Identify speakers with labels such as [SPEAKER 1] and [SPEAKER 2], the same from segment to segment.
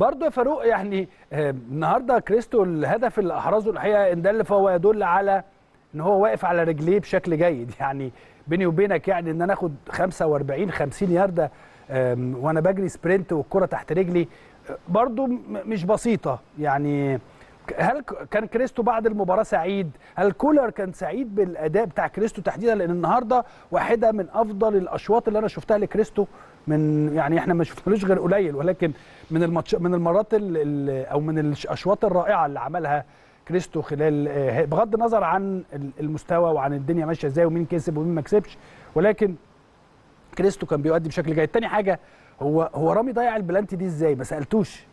[SPEAKER 1] برضه يا فاروق يعني آه، النهارده كريستو الهدف اللي احرزه الحقيقه ان دل فهو يدل على ان هو واقف على رجليه بشكل جيد يعني بيني وبينك يعني ان انا اخد 45 50 يارده آم، وانا بجري سبرنت والكره تحت رجلي آه، برضه م- مش بسيطه يعني ك- هل ك- كان كريستو بعد المباراه سعيد؟ هل كولر كان سعيد بالاداء بتاع كريستو تحديدا لان النهارده واحده من افضل الاشواط اللي انا شفتها لكريستو من يعني احنا ما شفنالوش غير قليل ولكن من الماتش من المرات ال ال او من الاشواط الرائعه اللي عملها كريستو خلال آه، بغض النظر عن ال- المستوى وعن الدنيا ماشيه ازاي ومين كسب ومين ما كسبش ولكن كريستو كان بيؤدي بشكل جيد. تاني حاجه هو هو رامي ضيع البلانتي دي ازاي؟ ما سالتوش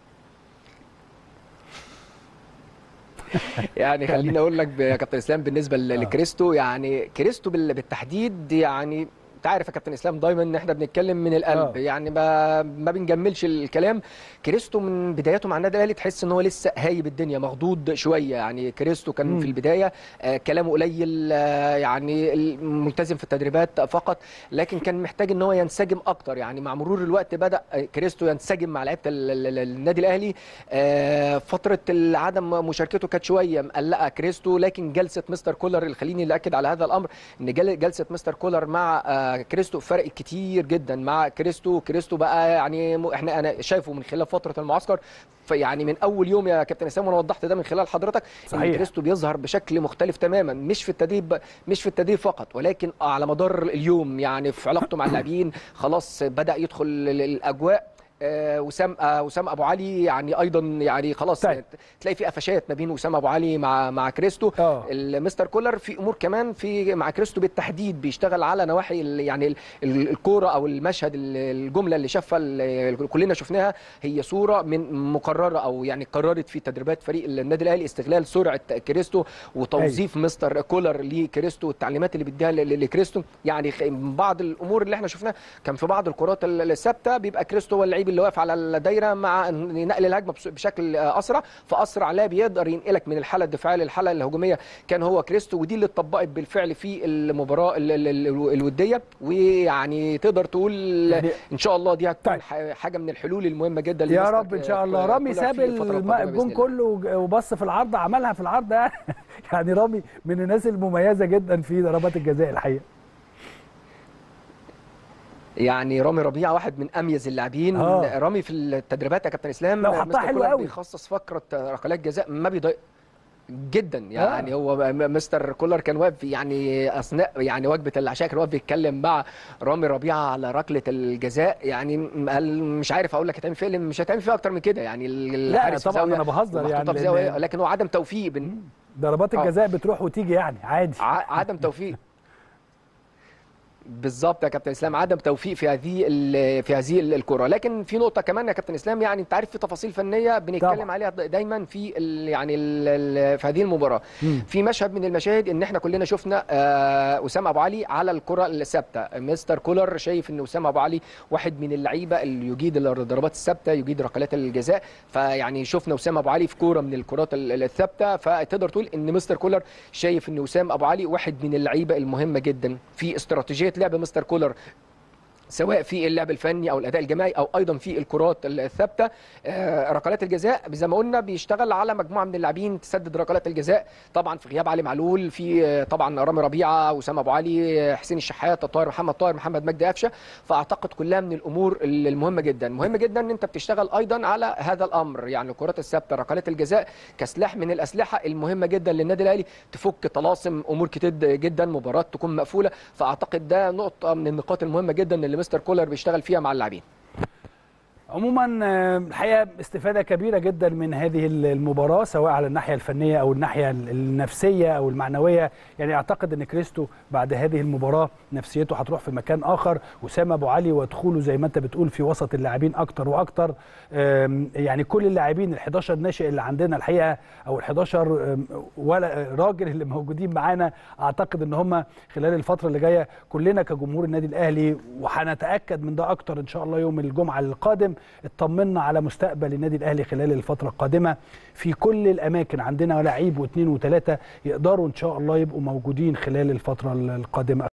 [SPEAKER 2] يعني خليني اقول لك ب- يا كابتن اسلام بالنسبه ل- لكريستو يعني كريستو بال- بالتحديد يعني انت عارف يا كابتن اسلام دايما ان احنا بنتكلم من القلب
[SPEAKER 1] آه.
[SPEAKER 2] يعني ما ما بنجملش الكلام كريستو من بداياته مع النادي الاهلي تحس ان هو لسه هايب الدنيا مخضوض شويه يعني كريستو كان
[SPEAKER 1] مم.
[SPEAKER 2] في البدايه آه كلامه قليل آه يعني ال- ملتزم في التدريبات فقط لكن كان محتاج ان هو ينسجم اكتر يعني مع مرور الوقت بدا آه، كريستو ينسجم مع لعيبه ال- ال- ال- النادي الاهلي آه فتره ال- عدم مشاركته كانت شويه مقلقه كريستو لكن جلسه مستر كولر اللي خليني اللي اكد على هذا الامر ان جل- جلسه مستر كولر مع آه كريستو فرقت كتير جدا مع كريستو كريستو بقى يعني م- احنا انا شايفه من خلال فتره المعسكر فيعني من اول يوم يا كابتن اسامه وانا وضحت ده من خلال حضرتك
[SPEAKER 1] صحيح.
[SPEAKER 2] ان كريستو بيظهر بشكل مختلف تماما مش في التدريب مش في التدريب فقط ولكن على مدار اليوم يعني في علاقته مع اللاعبين خلاص بدا يدخل ال- الاجواء آه، وسام آه، وسام ابو علي يعني ايضا يعني خلاص
[SPEAKER 1] طيب.
[SPEAKER 2] تلاقي في قفشات ما بين وسام ابو علي مع مع كريستو
[SPEAKER 1] اه
[SPEAKER 2] المستر كولر في امور كمان في مع كريستو بالتحديد بيشتغل على نواحي ال- يعني ال- ال- الكوره او المشهد ال- الجمله اللي شافها ال- كلنا شفناها هي صوره من مقرره او يعني قررت في تدريبات فريق النادي الاهلي استغلال سرعه كريستو وتوظيف مستر كولر لكريستو والتعليمات اللي بيديها ل- ل- لكريستو يعني خ- بعض الامور اللي احنا شفناها كان في بعض الكرات ال- الثابته بيبقى كريستو هو اللعيب اللي واقف على الدايره مع نقل الهجمه بس- بشكل آه، اسرع فاسرع لاعب يقدر ينقلك من الحاله الدفاعيه للحاله الهجوميه كان هو كريستو ودي اللي اتطبقت بالفعل في المباراه ال- ال- ال- الوديه ويعني تقدر تقول
[SPEAKER 1] يعني
[SPEAKER 2] ان شاء الله دي هتكون
[SPEAKER 1] طيب.
[SPEAKER 2] ح- حاجه من الحلول المهمه جدا
[SPEAKER 1] يا
[SPEAKER 2] لمستر
[SPEAKER 1] رب ان شاء الله
[SPEAKER 2] كولر
[SPEAKER 1] رامي
[SPEAKER 2] في
[SPEAKER 1] ساب
[SPEAKER 2] الفترة
[SPEAKER 1] الم-
[SPEAKER 2] القادمة
[SPEAKER 1] الجون
[SPEAKER 2] بإذن الله.
[SPEAKER 1] كله وج- وبص في العرض عملها في العرض يعني يعني رامي من الناس المميزه جدا في ضربات الجزاء الحقيقه
[SPEAKER 2] يعني رامي ربيعه واحد من اميز اللاعبين
[SPEAKER 1] آه.
[SPEAKER 2] رامي في التدريبات يا كابتن اسلام
[SPEAKER 1] لو حطها
[SPEAKER 2] مستر
[SPEAKER 1] حلو
[SPEAKER 2] كولر
[SPEAKER 1] قوي.
[SPEAKER 2] بيخصص فقره ركلات جزاء ما بيضيق جدا يعني هو م- مستر كولر كان واقف يعني اثناء يعني وجبه العشاء كان واقف بيتكلم مع رامي ربيعه على ركله الجزاء يعني م- قال مش عارف اقول لك هتعمل فيها إيه، مش هتعمل فيها اكتر من كده يعني ال-
[SPEAKER 1] لا
[SPEAKER 2] الحارس في
[SPEAKER 1] طبعا
[SPEAKER 2] زاوية
[SPEAKER 1] انا بهزر
[SPEAKER 2] ومحطوطة
[SPEAKER 1] يعني
[SPEAKER 2] في
[SPEAKER 1] لأن
[SPEAKER 2] زاويه لكن هو عدم توفيق بن-
[SPEAKER 1] ضربات
[SPEAKER 2] آه.
[SPEAKER 1] الجزاء بتروح وتيجي يعني عادي
[SPEAKER 2] ع- عدم توفيق بالظبط يا كابتن اسلام عدم توفيق في هذه ال- في هذه ال- الكره لكن في نقطه كمان يا كابتن اسلام يعني انت عارف في تفاصيل فنيه بنتكلم
[SPEAKER 1] طبعا.
[SPEAKER 2] عليها د- دايما في ال يعني ال ال في هذه المباراه
[SPEAKER 1] مم.
[SPEAKER 2] في مشهد من المشاهد ان احنا كلنا شفنا آه، اسامه ابو علي على الكره الثابته مستر كولر شايف ان اسامه ابو علي واحد من اللعيبه اللي يجيد الضربات الثابته يجيد ركلات الجزاء فيعني شفنا اسامه ابو علي في كوره من الكرات ال- الثابته فتقدر تقول ان مستر كولر شايف ان وسام ابو علي واحد من اللعيبه المهمه جدا في استراتيجيه لعب مستر كولر سواء في اللعب الفني او الاداء الجماعي او ايضا في الكرات الثابته آه، ركلات الجزاء زي ما قلنا بيشتغل على مجموعه من اللاعبين تسدد ركلات الجزاء طبعا في غياب علي معلول في آه، طبعا رامي ربيعه وسام ابو علي آه، حسين الشحات طاهر محمد طاهر محمد مجدي قفشه فاعتقد كلها من الامور المهمه جدا مهم جدا ان انت بتشتغل ايضا على هذا الامر يعني الكرات الثابته ركلات الجزاء كسلاح من الاسلحه المهمه جدا للنادي الاهلي تفك طلاسم امور كتير جدا مباراه تكون مقفوله فاعتقد ده نقطه من النقاط المهمه جدا اللي مستر كولر بيشتغل فيها مع اللاعبين
[SPEAKER 1] عموما آه، الحقيقه استفاده كبيره جدا من هذه المباراه سواء على الناحيه الفنيه او الناحيه النفسيه او المعنويه يعني اعتقد ان كريستو بعد هذه المباراه نفسيته هتروح في مكان اخر وسام ابو علي ودخوله زي ما انت بتقول في وسط اللاعبين اكتر واكتر آم، يعني كل اللاعبين ال11 ناشئ اللي عندنا الحقيقه او ال11 ولا راجل اللي موجودين معانا اعتقد ان هم خلال الفتره اللي جايه كلنا كجمهور النادي الاهلي وهنتاكد من ده اكتر ان شاء الله يوم الجمعه القادم اطمنا على مستقبل النادي الاهلي خلال الفتره القادمه في كل الاماكن عندنا لعيب واثنين وثلاثه يقدروا ان شاء الله يبقوا موجودين خلال الفتره القادمه